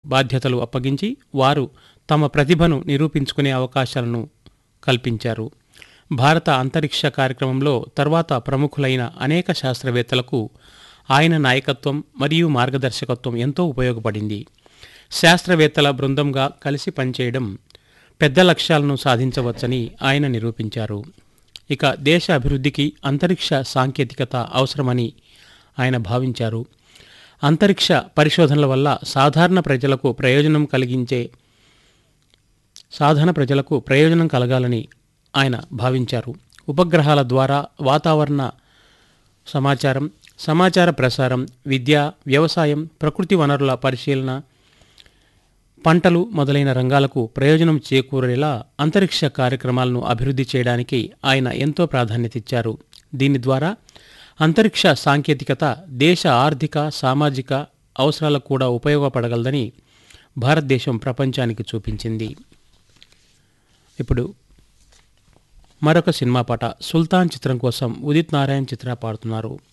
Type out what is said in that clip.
బాధ్యతలు అప్పగించి వారు తమ ప్రతిభను నిరూపించుకునే అవకాశాలను కల్పించారు భారత అంతరిక్ష కార్యక్రమంలో తర్వాత ప్రముఖులైన అనేక శాస్త్రవేత్తలకు ఆయన నాయకత్వం మరియు మార్గదర్శకత్వం ఎంతో ఉపయోగపడింది శాస్త్రవేత్తల బృందంగా కలిసి పనిచేయడం పెద్ద లక్ష్యాలను సాధించవచ్చని ఆయన నిరూపించారు ఇక దేశ అభివృద్ధికి అంతరిక్ష సాంకేతికత అవసరమని ఆయన భావించారు అంతరిక్ష పరిశోధనల వల్ల సాధారణ ప్రజలకు ప్రయోజనం కలిగించే సాధారణ ప్రజలకు ప్రయోజనం కలగాలని ఆయన భావించారు ఉపగ్రహాల ద్వారా వాతావరణ సమాచారం సమాచార ప్రసారం విద్య వ్యవసాయం ప్రకృతి వనరుల పరిశీలన పంటలు మొదలైన రంగాలకు ప్రయోజనం చేకూరేలా అంతరిక్ష కార్యక్రమాలను అభివృద్ధి చేయడానికి ఆయన ఎంతో ప్రాధాన్యత ఇచ్చారు దీని ద్వారా అంతరిక్ష సాంకేతికత దేశ ఆర్థిక సామాజిక అవసరాలకు కూడా ఉపయోగపడగలదని భారతదేశం ప్రపంచానికి చూపించింది ఇప్పుడు మరొక సినిమా పాట సుల్తాన్ చిత్రం కోసం ఉదిత్ నారాయణ్ చిత్ర పాడుతున్నారు